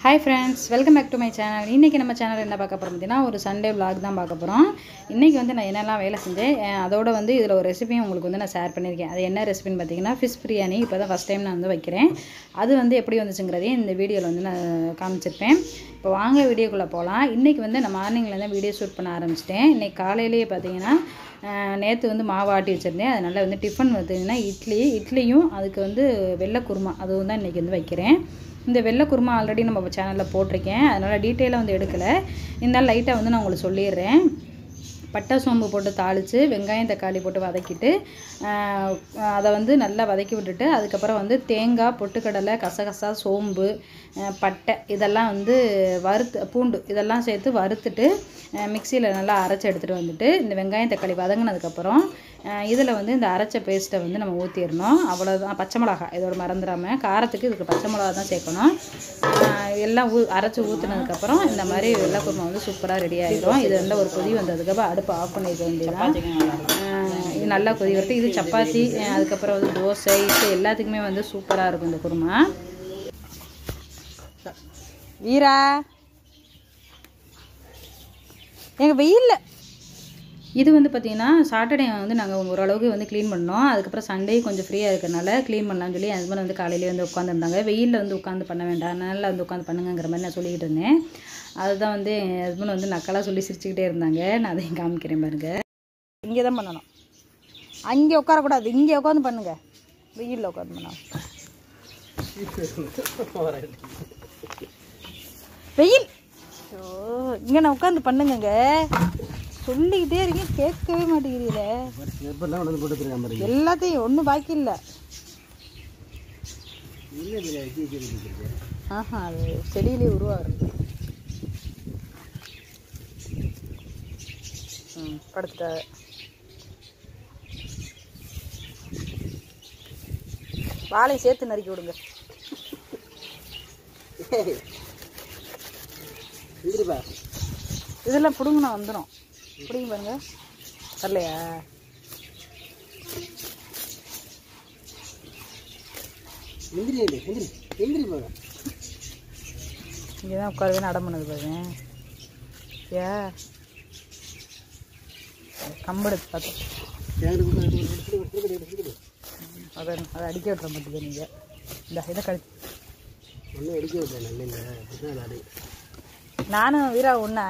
hi friends welcome back to my channel இன்றைக்கி நம்ம channel என்ன பார்க்க போகிறோம் பார்த்தீங்கன்னா ஒரு சண்டே vlog தான் பார்க்க போகிறோம் இன்றைக்கி வந்து நான் என்னெல்லாம் வேலை செஞ்சேன் அஹ் அதோட வந்து இதில் ஒரு ரெசிபியும் உங்களுக்கு வந்து நான் ஷேர் பண்ணியிருக்கேன் அது என்ன ரெசிபின்னு பார்த்தீங்கன்னா ஃபிஷ் பிரியாணி இப்போ தான் ஃபஸ்ட் டைம் நான் வந்து வைக்கிறேன் அது வந்து எப்படி வந்துச்சுங்கிறதையும் இந்த வீடியோவில் வந்து நான் காமிச்சிருப்பேன் இப்போ வாங்க வீடியோக்குள்ளே போகலாம் இன்றைக்கி வந்து நான் மார்னிங்கில் தான் வீடியோ ஷூட் பண்ண ஆரம்பிச்சிட்டேன் இன்றைக்கி காலையிலேயே பார்த்தீங்கன்னா நேற்று வந்து மாவு ஆட்டி வச்சுருந்தேன் அதனால் வந்து டிஃபன் பார்த்தீங்கன்னா இட்லி இட்லியும் அதுக்கு வந்து வெள்ளை குருமா அதுவும் தான் இன்றைக்கி வந்து வைக்கிறேன் இந்த வெள்ளை குருமா ஆல்ரெடி நம்ம சேனலில் போட்டிருக்கேன் அதனால் டீட்டெயிலாக வந்து எடுக்கலை இருந்தாலும் லைட்டாக வந்து நான் உங்களுக்கு சொல்லிடுறேன் பட்டை சோம்பு போட்டு தாளித்து வெங்காயம் தக்காளி போட்டு வதக்கிட்டு ஆஹ், அதை வந்து நல்லா வதக்கி விட்டுட்டு அதுக்கப்புறம் வந்து தேங்காய் பொட்டுக்கடலை கசகசா சோம்பு ஆஹ், பட்டை இதெல்லாம் வந்து வறுத்து பூண்டு இதெல்லாம் சேர்த்து வறுத்துட்டு மிக்சியில் நல்லா அரைச்சி எடுத்துகிட்டு வந்துட்டு இந்த வெங்காயம் தக்காளி வதங்கினதுக்கப்புறம் இதில் வந்து இந்த அரைச்ச பேஸ்ட்டை வந்து நம்ம ஊற்றிடணும் அவ்வளோதான் பச்சை மிளகா இதோட மறந்துடாமல் காரத்துக்கு இதுக்கு பச்சை மிளகா தான் சேர்க்கணும் ஆஹ் எல்லாம் ஊ அரைச்சி ஊற்றுனதுக்கப்புறம் இந்த மாதிரி வெள்ளை குருமா வந்து சூப்பராக ரெடி ஆகிடும் இது வந்து ஒரு கொதி வந்ததுக்கப்புறம் அடுப்பு ஆஃப் பண்ணிக்க வேண்டியதான் ஆஹ் இது நல்லா கொதி வரட்டு இது சப்பாத்தி ஆஹ் அதுக்கப்புறம் வந்து தோசை இட்லி எல்லாத்துக்குமே வந்து சூப்பராக இருக்கும் இந்த குருமா வீரா எங்கள் வெயில்ல இது வந்து பார்த்திங்கன்னா சாட்டர்டே வந்து நாங்கள் ஓரளவுக்கு வந்து க்ளீன் பண்ணோம் அதுக்கப்புறம் சண்டே கொஞ்சம் ஃப்ரீயாக இருக்கிறனால க்ளீன் பண்ணலாம்னு சொல்லி என் ஹஸ்பண்ட் வந்து காலையிலேயே வந்து உட்காந்துருந்தாங்க வெயிலில் வந்து உட்காந்து பண்ண வேண்டாம் நல்லா வந்து உட்காந்து பண்ணுங்கங்கிற மாதிரி நான் சொல்லிக்கிட்டு இருந்தேன் அதுதான் வந்து என் ஹஸ்பண்ட் வந்து நக்கலாக சொல்லி சிரிச்சுக்கிட்டே இருந்தாங்க நான் அதையும் காமிக்கிறேன் பாருங்க இங்கே தான் பண்ணணும் அங்கே உட்காரக்கூடாது இங்கே உட்காந்து பண்ணுங்க வெயிலில் உட்காந்து பண்ணணும் வெயில் ஓ இங்கே நான் உட்காந்து பண்ணுங்கங்க சொல்லிக்கிட்டே இருக்கேன் கேட்கவே மாட்டேங்கிறீங்களே எப்பெல்லாம் கொண்டு வந்து போட்டு வச்சிருக்கான் பாருங்க எல்லாத்தையும் ஒன்றும் பாக்கி இல்லை இல்லை இல்லை வச்சு வச்சு ஆஹா அது செடியிலே உருவாகிறது ம் படுத்துட்டாரு வாழையும் சேர்த்து நறுக்கி விடுங்க இருப்பா இதெல்லாம் பிடுங்கினா வந்துடும் பிடிங்க பாருங்க வரலையா எந்திரி இல்லை எந்திரி எந்திரி போக இங்கே தான் உட்காருவேன்னு அடம் பண்ணது பாருங்க ஏ கம்பெடுத்து பார்த்தேன் அதை அதை அடிக்க விட்டுற மாட்டேங்குது நீங்கள் இந்த இதை கழி ஒன்றும் அடிக்க விட்டேன் நல்ல இல்லை அப்படிதான் நாடு நானும் வீரா ஒன்றா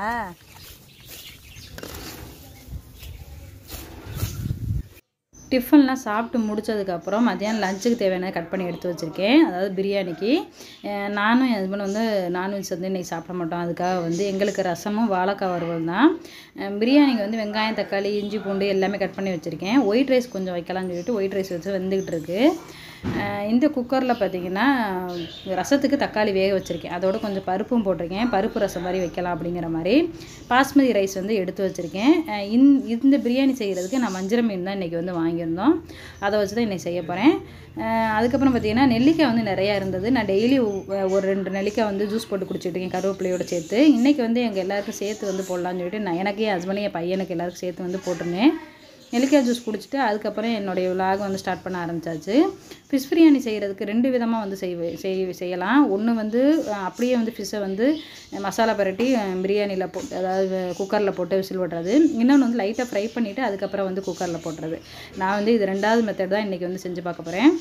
டிஃபன்லாம் சாப்பிட்டு முடிச்சதுக்கப்புறம் மத்தியானம் லஞ்சுக்கு தேவையான கட் பண்ணி எடுத்து வச்சுருக்கேன் அதாவது பிரியாணிக்கு அஹ் நானும் என் ஹஸ்பண்ட் வந்து நான்வெஜ் வந்து இன்றைக்கி சாப்பிட மாட்டோம் அதுக்காக வந்து எங்களுக்கு ரசமும் வாழைக்காய் வறுவல் தான் அஹ் பிரியாணிக்கு வந்து வெங்காயம் தக்காளி இஞ்சி பூண்டு எல்லாமே கட் பண்ணி வச்சுருக்கேன் ஒயிட் ரைஸ் கொஞ்சம் வைக்கலாம்னு சொல்லிட்டு ஒயிட் ரைஸ் வச்சு வெந்துக்கிட்டு இருக்கு அஹ் இந்த குக்கரில் பார்த்தீங்கன்னா ரசத்துக்கு தக்காளி வேக வச்சுருக்கேன் அதோட கொஞ்சம் பருப்பும் போட்டிருக்கேன் பருப்பு ரசம் மாதிரி வைக்கலாம் அப்படிங்கிற மாதிரி பாஸ்மதி ரைஸ் வந்து எடுத்து வச்சுருக்கேன் அஹ் இந்த இந்த பிரியாணி செய்கிறதுக்கு நான் வஞ்சிர மீன் தான் இன்றைக்கி வந்து வாங்கியிருந்தோம் அதை வச்சு தான் இன்றைக்கி செய்ய போகிறேன் அதுக்கப்புறம் பார்த்தீங்கன்னா நெல்லிக்காய் வந்து நிறையா இருந்தது நான் டெய்லி ஒரு ரெண்டு நெல்லிக்காய் வந்து ஜூஸ் போட்டு குடிச்சிட்டு இருக்கேன் கருவேப்பிலையோட சேர்த்து இன்றைக்கி வந்து எங்கள் எல்லாருக்கும் சேர்த்து வந்து போடலான்னு சொல்லிட்டு நான் எனக்கு என் ஹஸ்பண்ட் என் பையனுக்கு எல்லாருக்கும் சேர்த்து வந்து போட்டிருந்தேன் நெல்லிக்காய் ஜூஸ் குடிச்சிட்டு அதுக்கப்புறம் என்னுடைய விலாக் வந்து ஸ்டார்ட் பண்ண ஆரம்பிச்சாச்சு ஃபிஷ் பிரியாணி செய்கிறதுக்கு ரெண்டு விதமாக வந்து செய்வே செய் செய்யலாம் ஒன்று வந்து அஹ், அப்படியே வந்து ஃபிஷ்ஷை வந்து அஹ், மசாலா பரட்டி பிரியாணியில் போட்டு அதாவது குக்கரில் போட்டு விசில் விடுறது இன்னொன்று வந்து லைட்டாக ஃப்ரை பண்ணிவிட்டு அதுக்கப்புறம் வந்து குக்கரில் போட்டுறது நான் வந்து இது ரெண்டாவது மெத்தட் தான் இன்றைக்கி வந்து செஞ்சு பார்க்க போகிறேன்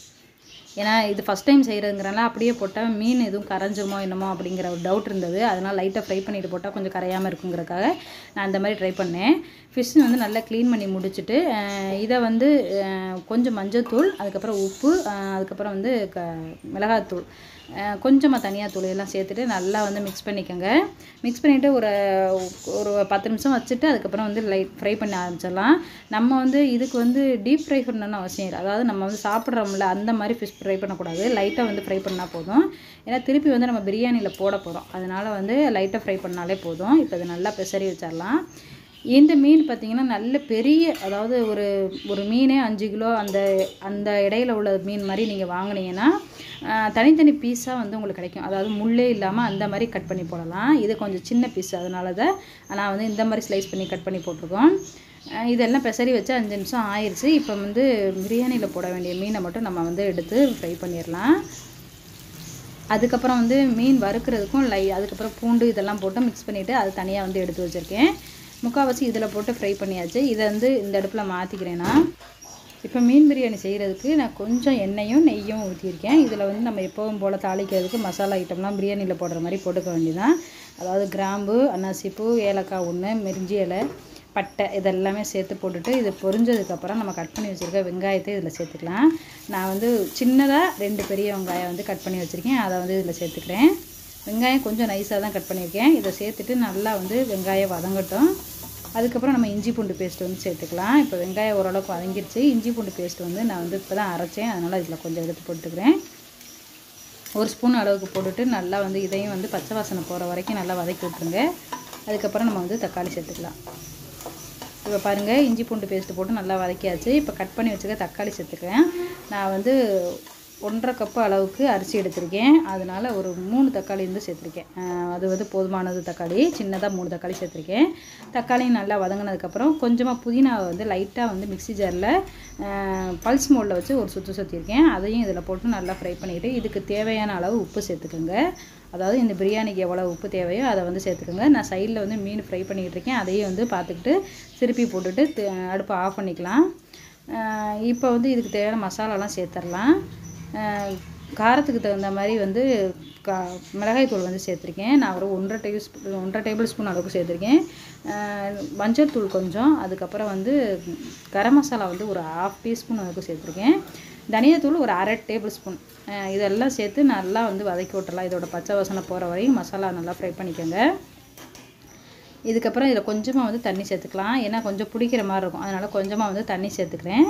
ஏன்னா இது ஃபஸ்ட் டைம் செய்கிறதுங்கிறனால அப்படியே போட்டால் மீன் எதுவும் கரைஞ்சிருமோ என்னமோ அப்படிங்கிற ஒரு டவுட் இருந்தது அதனால் லைட்டாக ஃப்ரை பண்ணிட்டு போட்டால் கொஞ்சம் கரையாமல் இருக்குங்கிறக்காக நான் அந்த மாதிரி ட்ரை பண்ணேன் ஃபிஷ் வந்து நல்லா க்ளீன் பண்ணி முடிச்சுட்டு அஹ், இதை வந்து அஹ், கொஞ்சம் மஞ்சள்தூள் அதுக்கப்புறம் உப்பு அஹ், அதுக்கப்புறம் வந்து க மிளகாத்தூள் அஹ், கொஞ்சமாக தனியாத்தூள் எல்லாம் சேர்த்துட்டு நல்லா வந்து மிக்ஸ் பண்ணிக்கோங்க மிக்ஸ் பண்ணிவிட்டு ஒரு ஒரு பத்து நிமிஷம் வச்சுட்டு அதுக்கப்புறம் வந்து லைட் ஃப்ரை பண்ண ஆரம்பிச்சிடலாம் நம்ம வந்து இதுக்கு வந்து டீப் ஃப்ரை பண்ணணும்னு அவசியம் இல்லை அதாவது நம்ம வந்து சாப்பிட்றோம்ல அந்த மாதிரி ஃபிஷ் ஃப்ரை பண்ணக்கூடாது லைட்டாக வந்து ஃப்ரை பண்ணால் போதும் ஏன்னா திருப்பி வந்து நம்ம பிரியாணியில் போட போகிறோம் அதனால் வந்து லைட்டாக ஃப்ரை பண்ணாலே போதும் இப்போ இது நல்லா பெசரி வச்சிடலாம் இந்த மீன் பார்த்தீங்கன்னா நல்ல பெரிய அதாவது ஒரு ஒரு மீனே அஞ்சு கிலோ அந்த அந்த இடையில உள்ள மீன் மாதிரி நீங்கள் வாங்குனீங்கன்னா ஆஹ், தனித்தனி பீஸாக வந்து உங்களுக்கு கிடைக்கும் அதாவது முள்ளே இல்லாமல் அந்த மாதிரி கட் பண்ணி போடலாம் இது கொஞ்சம் சின்ன பீஸ் அதனால தான் நான் வந்து இந்த மாதிரி ஸ்லைஸ் பண்ணி கட் பண்ணி போட்டிருக்கோம் அஹ் இதெல்லாம் பெசரி வச்சு அஞ்சு நிமிஷம் ஆயிடுச்சு இப்போ வந்து பிரியாணியில் போட வேண்டிய மீனை மட்டும் நம்ம வந்து எடுத்து ஃப்ரை பண்ணிடலாம் அதுக்கப்புறம் வந்து மீன் வறுக்கிறதுக்கும் லை அதுக்கப்புறம் பூண்டு இதெல்லாம் போட்டு மிக்ஸ் பண்ணிவிட்டு அது தனியாக வந்து எடுத்து வச்சுருக்கேன் முக்கால்வாசி இதில் போட்டு ஃப்ரை பண்ணியாச்சு இதை வந்து இந்த அடுப்பில் மாற்றிக்கிறேன் நான் இப்போ மீன் பிரியாணி செய்கிறதுக்கு நான் கொஞ்சம் எண்ணெயும் நெய்யும் ஊற்றியிருக்கேன் இதில் வந்து நம்ம எப்போவும் போல் தாளிக்கிறதுக்கு மசாலா ஐட்டம்லாம் பிரியாணியில் போடுற மாதிரி போட்டுக்க வேண்டியதான் அதாவது கிராம்பு அன்னாசிப்பூ ஏலக்காய் ஒன்று மிரிஞ்சி இலை பட்டை இதெல்லாமே சேர்த்து போட்டுட்டு இது பொரிஞ்சதுக்கப்புறம் நம்ம கட் பண்ணி வச்சுருக்க வெங்காயத்தை இதில் சேர்த்துக்கலாம் நான் வந்து சின்னதாக ரெண்டு பெரிய வெங்காயம் வந்து கட் பண்ணி வச்சுருக்கேன் அதை வந்து இதில் சேர்த்துக்கிறேன் வெங்காயம் கொஞ்சம் நைஸாக தான் கட் பண்ணியிருக்கேன் இதை சேர்த்துட்டு நல்லா வந்து வெங்காயம் வதங்கட்டும் அதுக்கப்புறம் நம்ம இஞ்சி பூண்டு பேஸ்ட் வந்து சேர்த்துக்கலாம் இப்போ வெங்காயம் ஓரளவுக்கு வதங்கிருச்சு இஞ்சி பூண்டு பேஸ்ட் வந்து நான் வந்து இப்போ தான் அரைச்சேன் அதனால் இதில் கொஞ்சம் எடுத்து போட்டுக்கிறேன் ஒரு ஸ்பூன் அளவுக்கு போட்டுட்டு நல்லா வந்து இதையும் வந்து பச்சை வாசனை போகிற வரைக்கும் நல்லா வதக்கி விட்ருங்க அதுக்கப்புறம் நம்ம வந்து தக்காளி சேர்த்துக்கலாம் இப்போ பாருங்கள் இஞ்சி பூண்டு பேஸ்ட்டு போட்டு நல்லா வதக்கியாச்சு இப்போ கட் பண்ணி வச்சுக்க தக்காளி சேர்த்துக்கிறேன் நான் வந்து ஒன்றரை கப்பு அளவுக்கு அரிசி எடுத்திருக்கேன் அதனால் ஒரு மூணு தக்காளி வந்து சேர்த்துருக்கேன் அஹ் அது வந்து போதுமானது தக்காளி சின்னதாக மூணு தக்காளி சேர்த்துருக்கேன் தக்காளியும் நல்லா வதங்கினதுக்கப்புறம் கொஞ்சமாக புதினாவை வந்து லைட்டாக வந்து மிக்ஸி ஜாரில் பல்ஸ் மோடில் வச்சு ஒரு சுற்று சுற்றிருக்கேன் அதையும் இதில் போட்டு நல்லா ஃப்ரை பண்ணிவிட்டு இதுக்கு தேவையான அளவு உப்பு சேர்த்துக்கோங்க அதாவது இந்த பிரியாணிக்கு எவ்வளோ உப்பு தேவையோ அதை வந்து சேர்த்துக்கோங்க நான் சைடில் வந்து மீன் ஃப்ரை பண்ணிக்கிட்டு இருக்கேன் அதையும் வந்து பார்த்துக்கிட்டு திருப்பி போட்டுட்டு தி- அடுப்பை ஆஃப் பண்ணிக்கலாம் அஹ் இப்போ வந்து இதுக்கு தேவையான மசாலாலாம் சேர்த்துடலாம் அஹ் காரத்துக்கு தகுந்த மாதிரி வந்து கா மிளகாய் தூள் வந்து சேர்த்துருக்கேன் நான் ஒரு ஒன்றரை டேபிள் ஸ்பூன் ஒன்றரை டேபிள் ஸ்பூன் அளவுக்கு சேர்த்துருக்கேன் அஹ் மஞ்சள் தூள் கொஞ்சம் அதுக்கப்புறம் வந்து கரம் மசாலா வந்து ஒரு ஹாஃப் டீஸ்பூன் அளவுக்கு சேர்த்துருக்கேன் தனியாத்தூள் ஒரு அரை டேபிள் ஸ்பூன் இதெல்லாம் சேர்த்து நல்லா வந்து வதக்கி விட்டுறலாம் இதோட பச்சை வாசனை போகிற வரையும் மசாலா நல்லா ஃப்ரை பண்ணிக்கோங்க இதுக்கப்புறம் இதில் கொஞ்சமாக வந்து தண்ணி சேர்த்துக்கலாம் ஏன்னா கொஞ்சம் பிடிக்கிற மாதிரி இருக்கும் அதனால் கொஞ்சமாக வந்து தண்ணி சேர்த்துக்கிறேன்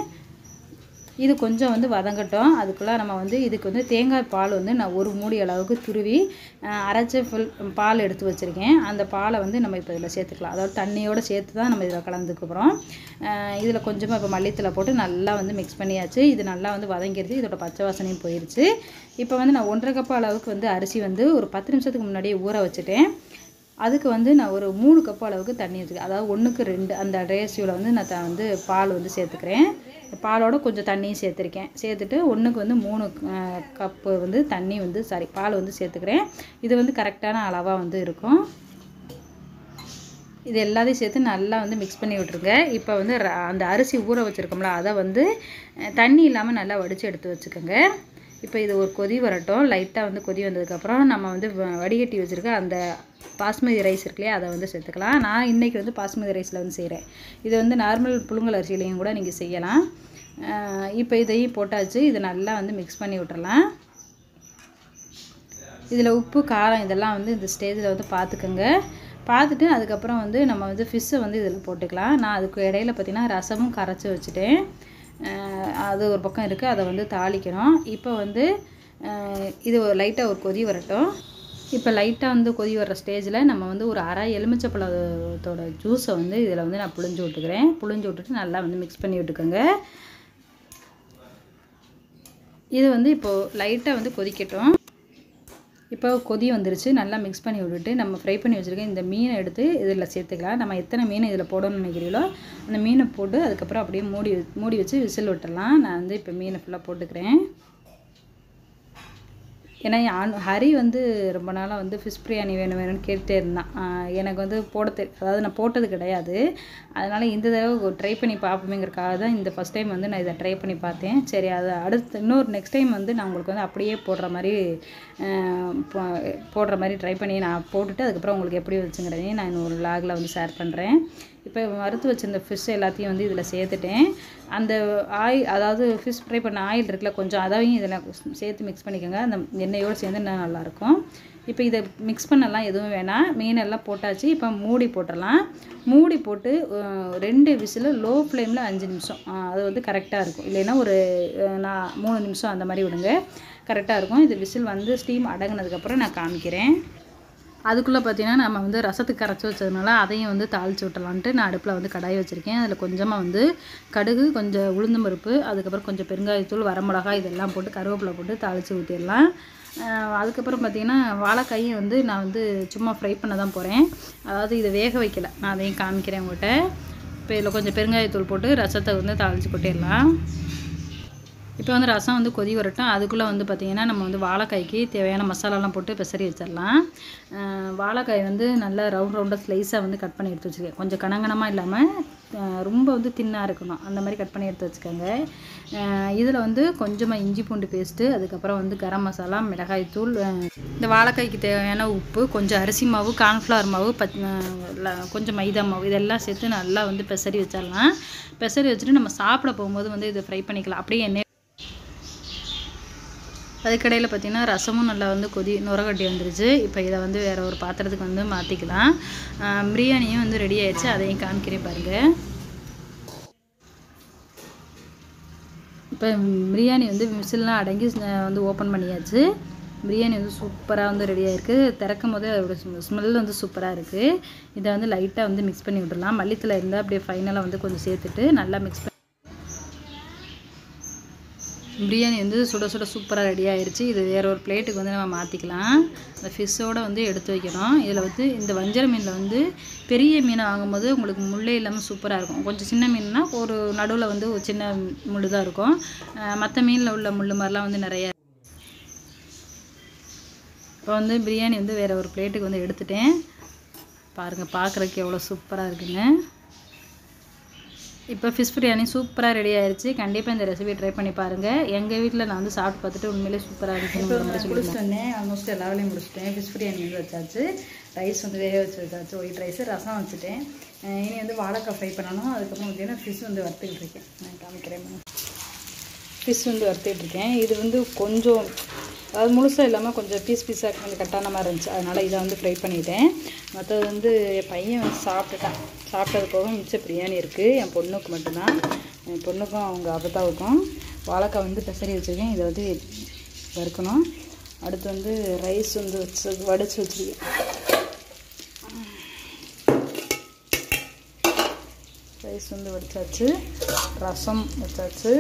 இது கொஞ்சம் வந்து வதங்கட்டும் அதுக்குள்ளே நம்ம வந்து இதுக்கு வந்து தேங்காய் பால் வந்து நான் ஒரு மூடி அளவுக்கு துருவி அஹ், அரைச்ச ஃபுல் பால் எடுத்து வச்சுருக்கேன் அந்த பாலை வந்து நம்ம இப்போ இதில் சேர்த்துக்கலாம் அதாவது தண்ணியோடு சேர்த்து தான் நம்ம இதில் கலந்துக்க போகிறோம் இதில் கொஞ்சமாக இப்போ மல்லித்தலை போட்டு நல்லா வந்து மிக்ஸ் பண்ணியாச்சு இது நல்லா வந்து வதங்கிருச்சு இதோட பச்சை வாசனையும் போயிருச்சு இப்போ வந்து நான் ஒன்றரை கப் அளவுக்கு வந்து அரிசி வந்து ஒரு பத்து நிமிஷத்துக்கு முன்னாடியே ஊற வச்சுட்டேன் அதுக்கு வந்து நான் ஒரு மூணு கப் அளவுக்கு தண்ணி வச்சுருக்கேன் அதாவது ஒன்றுக்கு ரெண்டு அந்த ரேஷியோவில் வந்து நான் த- வந்து பால் வந்து சேர்த்துக்கிறேன் பாலோட கொஞ்சம் தண்ணியும் சேர்த்துருக்கேன் சேர்த்துட்டு ஒன்றுக்கு வந்து மூணு கப்பு வந்து தண்ணி வந்து சாரி பால் வந்து சேர்த்துக்கிறேன் இது வந்து கரெக்டான அளவாக வந்து இருக்கும் இது எல்லாத்தையும் சேர்த்து நல்லா வந்து மிக்ஸ் பண்ணி விட்ருங்க இப்போ வந்து ர- அந்த அரிசி ஊற வச்சுருக்கோம்ல அதை வந்து அஹ், தண்ணி இல்லாமல் நல்லா வடித்து எடுத்து வச்சுக்கோங்க இப்போ இது ஒரு கொதி வரட்டும் லைட்டாக வந்து கொதி வந்ததுக்கப்புறம் நம்ம வந்து வ- வடிகட்டி வச்சுருக்க அந்த பாஸ்மதி ரைஸ் இருக்கு இல்லையா அதை வந்து சேர்த்துக்கலாம் நான் இன்றைக்கி வந்து பாஸ்மதி ரைஸில் வந்து செய்கிறேன் இது வந்து நார்மல் புழுங்கல் அரிசிலையும் கூட நீங்கள் செய்யலாம் அஹ், இப்போ இதையும் போட்டாச்சு இது நல்லா வந்து மிக்ஸ் பண்ணி விட்டுறலாம் இதில் உப்பு காரம் இதெல்லாம் வந்து இந்த ஸ்டேஜில் வந்து பார்த்துக்கோங்க பார்த்துட்டு அதுக்கப்புறம் வந்து நம்ம வந்து ஃபிஷ்ஷை வந்து இதில் போட்டுக்கலாம் நான் அதுக்கு இடையில பார்த்திங்கன்னா ரசமும் கரைச்சி வச்சுட்டேன் அஹ் அது ஒரு பக்கம் இருக்குது அதை வந்து தாளிக்கணும் இப்போ வந்து அஹ் இது லைட்டாக ஒரு கொதி வரட்டும் இப்போ லைட்டாக வந்து கொதி வர்ற ஸ்டேஜில் நம்ம வந்து ஒரு அரை எலுமிச்சப்பழத்தோட ஜூஸை வந்து இதில் வந்து நான் புழிஞ்சு விட்டுக்கிறேன் புழிஞ்சு விட்டுட்டு நல்லா வந்து மிக்ஸ் பண்ணி விட்டுக்கோங்க இது வந்து இப்போது லைட்டாக வந்து கொதிக்கட்டும் இப்போ கொதி வந்துருச்சு நல்லா மிக்ஸ் பண்ணி விட்டுட்டு நம்ம ஃப்ரை பண்ணி வச்சுருக்க இந்த மீனை எடுத்து இதில் சேர்த்துக்கலாம் நம்ம எத்தனை மீன் இதில் போடணும்னு நினைக்கிறீங்களோ அந்த மீனை போட்டு அதுக்கப்புறம் அப்படியே மூடி வ- மூடி வச்சு விசில் விட்டுறலாம் நான் வந்து இப்போ மீனை ஃபுல்லாக போட்டுக்கிறேன் ஏன்னா யான் ஹரி வந்து ரொம்ப நாளாக வந்து ஃபிஷ் பிரியாணி வேணும் வேணும்னு கேட்டுட்டே இருந்தான் ஆஹ் எனக்கு வந்து போட தெரி அதாவது நான் போட்டது கிடையாது அதனால் இந்த தடவை ட்ரை பண்ணி பார்ப்போமேங்கிறக்காக தான் இந்த ஃபஸ்ட் டைம் வந்து நான் இதை ட்ரை பண்ணி பார்த்தேன் சரி அதை அடுத்து இன்னொரு நெக்ஸ்ட் டைம் வந்து நான் உங்களுக்கு வந்து அப்படியே போடுற மாதிரி ஆஹ் போ- போடுற மாதிரி ட்ரை பண்ணி நான் போட்டுட்டு அதுக்கப்புறம் உங்களுக்கு எப்படி வச்சுங்கிறதையும் நான் இன்னொரு லாகில் வந்து ஷேர் பண்ணுறேன் இப்போ வறுத்து வச்சிருந்த ஃபிஷ் எல்லாத்தையும் வந்து இதில் சேர்த்துட்டேன் அந்த ஆயில் அதாவது ஃபிஷ் ஃப்ரை பண்ண ஆயில் இருக்குல்ல கொஞ்சம் அதையும் இதில் சேர்த்து மிக்ஸ் பண்ணிக்கோங்க அந்த எண்ணெயோடு சேர்ந்து இன்னும் நல்லாயிருக்கும் இப்போ இதை மிக்ஸ் பண்ணலாம் எதுவும் வேணாம் மீனெல்லாம் போட்டாச்சு இப்போ மூடி போட்டுடலாம் மூடி போட்டு அஹ், ரெண்டு விசில் லோ ஃப்ளேமில் அஞ்சு நிமிஷம் அஹ், அது வந்து கரெக்டாக இருக்கும் இல்லைன்னா ஒரு அஹ், நான் மூணு நிமிஷம் அந்த மாதிரி விடுங்க கரெக்டாக இருக்கும் இது விசில் வந்து ஸ்டீம் அடங்கினதுக்கப்புறம் நான் காமிக்கிறேன் அதுக்குள்ளே பார்த்தீங்கன்னா நம்ம வந்து ரசத்துக்கு கரைச்சி வச்சதுனால அதையும் வந்து தாளித்து விட்டலான்ட்டு நான் அடுப்பில் வந்து கடாய் வச்சுருக்கேன் அதில் கொஞ்சமாக வந்து கடுகு கொஞ்சம் உளுந்தம் பருப்பு அதுக்கப்புறம் கொஞ்சம் பெருங்காயத்தூள் வரமிளகாய் இதெல்லாம் போட்டு கருவேப்பிலை போட்டு தாளித்து ஊற்றிடலாம் அஹ் அதுக்கப்புறம் பார்த்தீங்கன்னா வாழைக்காயும் வந்து நான் வந்து சும்மா ஃப்ரை பண்ண தான் போகிறேன் அதாவது இதை வேக வைக்கல நான் அதையும் காமிக்கிறேன் உங்கள்கிட்ட இப்போ இதில் கொஞ்சம் பெருங்காயத்தூள் போட்டு ரசத்தை வந்து தாளித்து கொட்டிடலாம் இப்போ வந்து ரசம் வந்து கொதி வரட்டும் அதுக்குள்ளே வந்து பார்த்திங்கன்னா நம்ம வந்து வாழைக்காய்க்கு தேவையான மசாலாலாம் போட்டு பெசரி வச்சிடலாம் அஹ் வாழைக்காய் வந்து நல்லா ரவுண்ட் ரவுண்டாக ஸ்லைஸாக வந்து கட் பண்ணி எடுத்து வச்சுருக்கேன் கொஞ்சம் கனகனமாக இல்லாமல் அஹ் ரொம்ப வந்து தின்னாக இருக்கணும் அந்த மாதிரி கட் பண்ணி எடுத்து வச்சுக்கோங்க இதில் வந்து கொஞ்சமாக இஞ்சி பூண்டு பேஸ்ட்டு அதுக்கப்புறம் வந்து கரம் மசாலா மிளகாய் தூள் அஹ் இந்த வாழைக்காய்க்கு தேவையான உப்பு கொஞ்சம் அரிசி மாவு கார்ன்ஃப்ளவர் மாவு பச் அஹ் ல- கொஞ்சம் மைதா மாவு இதெல்லாம் சேர்த்து நல்லா வந்து பெசரி வச்சிடலாம் பெசரி வச்சுட்டு நம்ம சாப்பிட போகும்போது வந்து இதை ஃப்ரை பண்ணிக்கலாம் அப்படியே எண்ணெய் அதுக்கடையில் பார்த்தீங்கன்னா ரசமும் நல்லா வந்து கொதி நுரகட்டி வந்துருச்சு இப்போ இதை வந்து வேற ஒரு பாத்திரத்துக்கு வந்து மாற்றிக்கலாம் பிரியாணியும் வந்து ரெடி ஆயிடுச்சு அதையும் காமிக்கிறேன் பாருங்கள் இப்போ பிரியாணி வந்து விசில்லாம் அடங்கி அஹ் வந்து ஓப்பன் பண்ணியாச்சு பிரியாணி வந்து சூப்பராக வந்து ரெடி ஆயிருக்கு திறக்கும் போதே அதோட ஸ்மெல் வந்து சூப்பராக இருக்குது இதை வந்து லைட்டாக வந்து மிக்ஸ் பண்ணி விட்டுடலாம் மல்லித்தலை இருந்தால் அப்படியே ஃபைனலாக வந்து கொஞ்சம் சேர்த்துட்டு நல்லா மிக்ஸ் பண்ணி பிரியாணி வந்து சுட சுட சூப்பராக ரெடி ஆயிருச்சு இது வேற ஒரு பிளேட்டுக்கு வந்து நம்ம மாற்றிக்கலாம் இந்த ஃபிஷ்ஷோட வந்து எடுத்து வைக்கணும் இதில் வந்து இந்த வஞ்சர மீனில் வந்து பெரிய மீனை வாங்கும்போது உங்களுக்கு முள்ளே இல்லாமல் சூப்பராக இருக்கும் கொஞ்சம் சின்ன மீன்னா ஒரு நடுவில் வந்து ஒரு சின்ன முள் தான் இருக்கும் மற்ற மீனில் உள்ள முள் மாதிரிலாம் வந்து நிறைய இப்போ வந்து பிரியாணி வந்து வேறு ஒரு பிளேட்டுக்கு வந்து எடுத்துட்டேன் பாருங்கள் பார்க்குறதுக்கு எவ்வளோ சூப்பராக இருக்குன்னு இப்போ ஃபிஷ் பிரியாணி சூப்பராக ரெடி ஆயிருச்சு கண்டிப்பாக இந்த ரெசிபி ட்ரை பண்ணி பாருங்கள் எங்கள் வீட்டில் நான் வந்து சாப்பிட்டு பார்த்துட்டு உண்மையிலே சூப்பராக இருக்குன்னு முடிச்சுட்டு வந்தேன் ஆல்மோஸ்ட் எல்லா வேலையும் முடிச்சிட்டேன் ஃபிஷ் பிரியாணி வந்து வச்சாச்சு ரைஸ் வந்து வேக வச்சு வச்சாச்சு ஒயிட் ரைஸ் ரசம் வச்சுட்டேன் அஹ் இனி வந்து வாழைக்காய் ஃப்ரை பண்ணணும் அதுக்கப்புறம் பார்த்தீங்கன்னா ஃபிஷ் வந்து வறுத்துக்கிட்டு இருக்கேன் நான் காமிக்கிறேன் ஃபிஷ் வந்து வறுத்துட்டு இருக்கேன் இது வந்து கொஞ்சம் அதாவது முழுசாக இல்லாமல் கொஞ்சம் பீஸ் பீஸாக கொஞ்சம் கட்டான மாதிரி இருந்துச்சு அதனால் இதை வந்து ஃப்ரை பண்ணிட்டேன் மற்றது வந்து என் பையன் வந்து சாப்பிட்டுட்டான் சாப்பிட்டது போக மிச்ச பிரியாணி இருக்குது என் பொண்ணுக்கு மட்டும்தான் என் பொண்ணுக்கும் அவங்க அப்பத்தாவுக்கும் வாழைக்காய் வந்து பெசரி வச்சுருக்கேன் இதை வந்து வறுக்கணும் அடுத்து வந்து ரைஸ் வந்து வச்சு வடித்து வச்சுருக்கேன் ரைஸ் வந்து வடிச்சாச்சு ரசம் வச்சாச்சு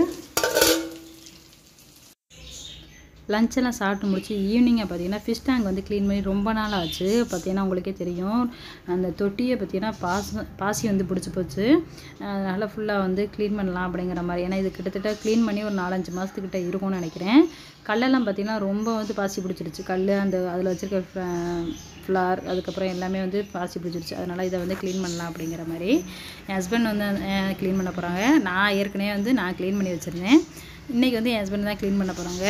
லஞ்செல்லாம் சாப்பிட்டு முடிச்சு ஈவினிங்கை பார்த்தீங்கன்னா ஃபிஷ் டேங்க் வந்து க்ளீன் பண்ணி ரொம்ப நாள் ஆச்சு பார்த்தீங்கன்னா உங்களுக்கே தெரியும் அந்த தொட்டியை பார்த்தீங்கன்னா பாசி பாசி வந்து பிடிச்சி போச்சு அதனால் ஃபுல்லாக வந்து க்ளீன் பண்ணலாம் அப்படிங்கிற மாதிரி ஏன்னா இது கிட்டத்தட்ட க்ளீன் பண்ணி ஒரு நாலஞ்சு மாதத்துக்கிட்ட இருக்கும்னு நினைக்கிறேன் கல்லெல்லாம் பார்த்தீங்கன்னா ரொம்ப வந்து பாசி பிடிச்சிருச்சு கல் அந்த அதில் வச்சுருக்க ஃப்ளார் அதுக்கப்புறம் எல்லாமே வந்து பாசி பிடிச்சிருச்சு அதனால் இதை வந்து க்ளீன் பண்ணலாம் அப்படிங்கிற மாதிரி என் ஹஸ்பண்ட் வந்து க்ளீன் பண்ண போகிறாங்க நான் ஏற்கனவே வந்து நான் க்ளீன் பண்ணி வச்சுருந்தேன் இன்றைக்கி வந்து என் ஹஸ்பண்ட் தான் க்ளீன் பண்ண போகிறாங்க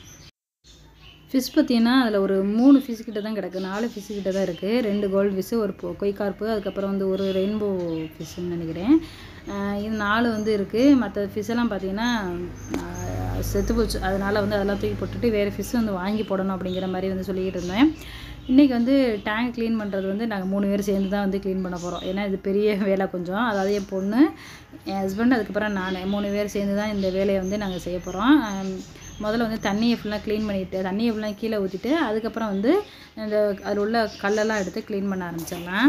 ஃபிஷ் பார்த்தீங்கன்னா அதில் ஒரு மூணு ஃபிஷ் கிட்ட தான் கிடக்கு நாலு ஃபிஷ் கிட்ட தான் இருக்குது ரெண்டு கோல்டு ஃபிஷ்ஷு ஒரு பொ- கொய்கார்ப்பு அதுக்கப்புறம் வந்து ஒரு ரெயின்போ ஃபிஷ்ஷுன்னு நினைக்கிறேன் ஆஹ் இது நாலு வந்து இருக்குது மற்ற ஃபிஷ்ஷெல்லாம் பார்த்தீங்கன்னா ஆஹ் செத்து போச்சு அதனால் வந்து அதெல்லாம் தூக்கி போட்டுட்டு வேறு ஃபிஷ் வந்து வாங்கி போடணும் அப்படிங்கிற மாதிரி வந்து சொல்லிக்கிட்டு இருந்தேன் இன்றைக்கி வந்து டேங்க் க்ளீன் பண்ணுறது வந்து நாங்கள் மூணு பேர் சேர்ந்து தான் வந்து க்ளீன் பண்ண போகிறோம் ஏன்னா இது பெரிய வேலை கொஞ்சம் அதாவது என் பொண்ணு என் ஹஸ்பண்ட் அதுக்கப்புறம் நான் மூணு பேர் சேர்ந்து தான் இந்த வேலையை வந்து நாங்கள் செய்ய போகிறோம் முதல்ல வந்து தண்ணியை ஃபுல்லாக க்ளீன் பண்ணிவிட்டு தண்ணியை ஃபுல்லாக கீழே ஊற்றிட்டு அதுக்கப்புறம் வந்து இந்த அதில் உள்ள கல்லெல்லாம் எடுத்து க்ளீன் பண்ண ஆரம்பிச்சிடலாம்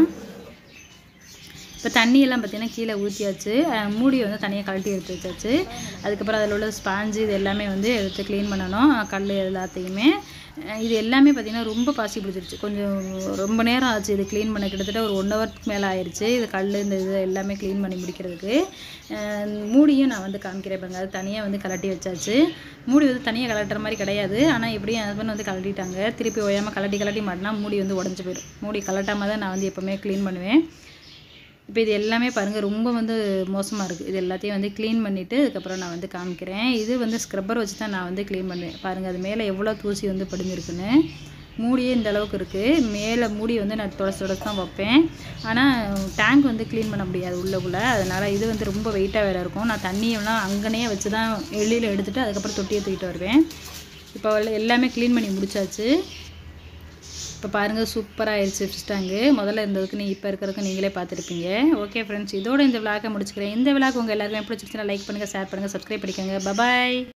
இப்போ தண்ணியெல்லாம் பார்த்தீங்கன்னா கீழே ஊற்றியாச்சு அஹ் மூடியை வந்து தனியாக கழட்டி எடுத்து வச்சாச்சு அதுக்கப்புறம் அதில் உள்ள ஸ்பாஞ்சு இது எல்லாமே வந்து எடுத்து க்ளீன் பண்ணணும் கல் எல்லாத்தையுமே அஹ் இது எல்லாமே பார்த்திங்கன்னா ரொம்ப பாசி பிடிச்சிருச்சு கொஞ்சம் ரொம்ப நேரம் ஆச்சு இது க்ளீன் பண்ண கிட்டத்தட்ட ஒரு ஒன் ஹவருக்கு மேலே ஆயிடுச்சு இது கல் இந்த இது எல்லாமே க்ளீன் பண்ணி முடிக்கிறதுக்கு அஹ் மூடியும் நான் வந்து காமிக்கிறேன் பாருங்க அது தனியாக வந்து கலட்டி வச்சாச்சு மூடி வந்து தனியாக கலட்டுற மாதிரி கிடையாது ஆனால் எப்படியும் என் ஹஸ்பண்ட் வந்து கலட்டிட்டாங்க திருப்பி ஓயாமல் கலட்டி கலட்டி மாட்டினா மூடி வந்து உடஞ்சி போயிடும் மூடி கலட்டாமல் தான் நான் வந்து எப்போவுமே க்ளீன் பண்ணுவேன் இப்போ இது எல்லாமே பாருங்கள் ரொம்ப வந்து மோசமாக இருக்குது இது எல்லாத்தையும் வந்து க்ளீன் பண்ணிவிட்டு அதுக்கப்புறம் நான் வந்து காமிக்கிறேன் இது வந்து ஸ்க்ரப்பர் வச்சு தான் நான் வந்து க்ளீன் பண்ணுவேன் பாருங்கள் அது மேலே எவ்வளோ தூசி வந்து படிஞ்சிருக்குன்னு மூடியே இந்த அளவுக்கு இருக்குது மேலே மூடி வந்து நான் தொடச்சு தொடச்சு தான் வைப்பேன் ஆனால் டேங்க் வந்து க்ளீன் பண்ண முடியாது உள்ளக்குள்ளே அதனால் இது வந்து ரொம்ப வெயிட்டாக வேறு இருக்கும் நான் தண்ணியெல்லாம் அங்கனே வச்சு தான் வெளியில் எடுத்துகிட்டு அதுக்கப்புறம் தொட்டியை தூக்கிட்டு வருவேன் இப்போ எல்லாமே க்ளீன் பண்ணி முடிச்சாச்சு இப்போ பாருங்கள் சூப்பராக ஆயிடுச்சு ஃபிஷ் டேங்கு முதல்ல இருந்ததுக்கு நீ இப்போ இருக்கிறதுக்கு நீங்களே பார்த்துருப்பீங்க ஓகே ஃப்ரெண்ட்ஸ் இதோட இந்த விளாக்கை முடிச்சுக்கிறேன் இந்த விளாக் உங்கள் எல்லாருமே பிடிச்சிருச்சுன்னா லைக் பண்ணுங்கள் ஷேர் பண்ணுங்கள் சப்ஸ்கிரைப் பண்ணிக்கோங்க பபாய்